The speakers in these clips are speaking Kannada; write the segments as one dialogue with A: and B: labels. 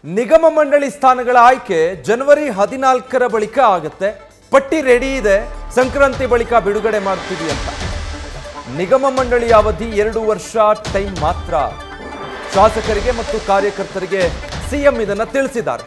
A: ನಿಗಮ ಮಂಡಳಿ ಸ್ಥಾನಗಳ ಆಯ್ಕೆ ಜನವರಿ ಹದಿನಾಲ್ಕರ ಬಳಿಕ ಆಗುತ್ತೆ ಪಟ್ಟಿ ರೆಡಿ ಇದೆ ಸಂಕ್ರಾಂತಿ ಬಳಿಕ ಬಿಡುಗಡೆ ಮಾಡ್ತೀವಿ ಅಂತ ನಿಗಮ ಮಂಡಳಿಯ ಅವಧಿ ಎರಡು ವರ್ಷ ಟೈಮ್ ಮಾತ್ರ ಶಾಸಕರಿಗೆ ಮತ್ತು ಕಾರ್ಯಕರ್ತರಿಗೆ ಸಿಎಂ ಇದನ್ನ ತಿಳಿಸಿದ್ದಾರೆ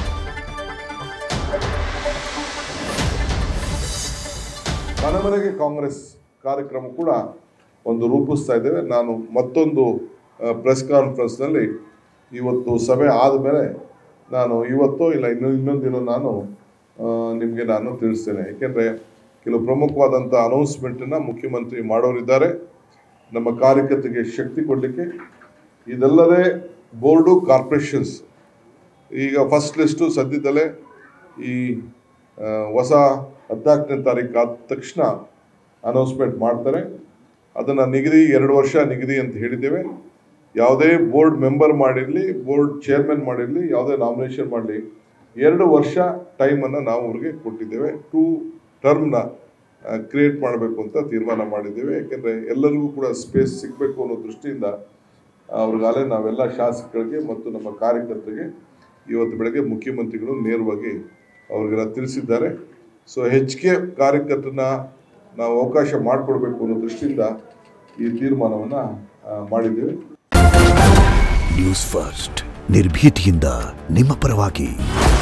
B: ಮನೆ ಮನೆಗೆ ಕಾಂಗ್ರೆಸ್ ಕಾರ್ಯಕ್ರಮ ಕೂಡ ಒಂದು ರೂಪಿಸ್ತಾ ಇದ್ದೇವೆ ನಾನು ಮತ್ತೊಂದು ಪ್ರೆಸ್ ಕಾನ್ಫರೆನ್ಸ್ನಲ್ಲಿ ಇವತ್ತು ಸಭೆ ಆದಮೇಲೆ ನಾನು ಇವತ್ತು ಇಲ್ಲ ಇನ್ನು ಇನ್ನೊಂದು ದಿನ ನಾನು ನಿಮಗೆ ನಾನು ತಿಳಿಸ್ತೇನೆ ಏಕೆಂದರೆ ಕೆಲವು ಪ್ರಮುಖವಾದಂಥ ಅನೌನ್ಸ್ಮೆಂಟನ್ನು ಮುಖ್ಯಮಂತ್ರಿ ಮಾಡೋರಿದ್ದಾರೆ ನಮ್ಮ ಕಾರ್ಯಕರ್ತರಿಗೆ ಶಕ್ತಿ ಕೊಡಲಿಕ್ಕೆ ಇದಲ್ಲದೆ ಬೋರ್ಡು ಕಾರ್ಪೊರೇಷನ್ಸ್ ಈಗ ಫಸ್ಟ್ ಲಿಸ್ಟು ಸದ್ಯದಲ್ಲೇ ಈ ಆ, ಹೊಸ ಹದಿನಾಲ್ಕನೇ ತಾರೀಕು ಆದ ತಕ್ಷಣ ಅನೌನ್ಸ್ಮೆಂಟ್ ಮಾಡ್ತಾರೆ ಅದನ್ನು ನಿಗದಿ ಎರಡು ವರ್ಷ ನಿಗದಿ ಅಂತ ಹೇಳಿದ್ದೇವೆ ಯಾವುದೇ ಬೋರ್ಡ್ ಮೆಂಬರ್ ಮಾಡಿರಲಿ ಬೋರ್ಡ್ ಚೇರ್ಮನ್ ಮಾಡಿರಲಿ ಯಾವುದೇ ನಾಮಿನೇಷನ್ ಮಾಡಲಿ ಎರಡು ವರ್ಷ ಟೈಮನ್ನು ನಾವು ಅವ್ರಿಗೆ ಕೊಟ್ಟಿದ್ದೇವೆ ಟೂ ಟರ್ಮ್ನ ಕ್ರಿಯೇಟ್ ಮಾಡಬೇಕು ಅಂತ ತೀರ್ಮಾನ ಮಾಡಿದ್ದೇವೆ ಯಾಕೆಂದರೆ ಎಲ್ಲರಿಗೂ ಕೂಡ ಸ್ಪೇಸ್ ಸಿಗಬೇಕು ಅನ್ನೋ ದೃಷ್ಟಿಯಿಂದ ಅವ್ರಿಗಾಗಲೇ ನಾವೆಲ್ಲ ಶಾಸಕರಿಗೆ ಮತ್ತು ನಮ್ಮ ಕಾರ್ಯಕರ್ತರಿಗೆ ಇವತ್ತು ಬೆಳಗ್ಗೆ ಮುಖ್ಯಮಂತ್ರಿಗಳು ನೇರವಾಗಿ ಅವ್ರಿಗೆಲ್ಲ ತಿಳಿಸಿದ್ದಾರೆ ಸೊ ಹೆಚ್ಚಿಗೆ ಕಾರ್ಯಕರ್ತರನ್ನ ನಾವು ಅವಕಾಶ ಮಾಡಿಕೊಡ್ಬೇಕು ಅನ್ನೋ ದೃಷ್ಟಿಯಿಂದ ಈ ತೀರ್ಮಾನವನ್ನು ಮಾಡಿದ್ದೇವೆ
C: ನ್ಯೂಸ್ ಫಸ್ಟ್ ನಿರ್ಭೀತಿಯಿಂದ ನಿಮ್ಮ ಪರವಾಗಿ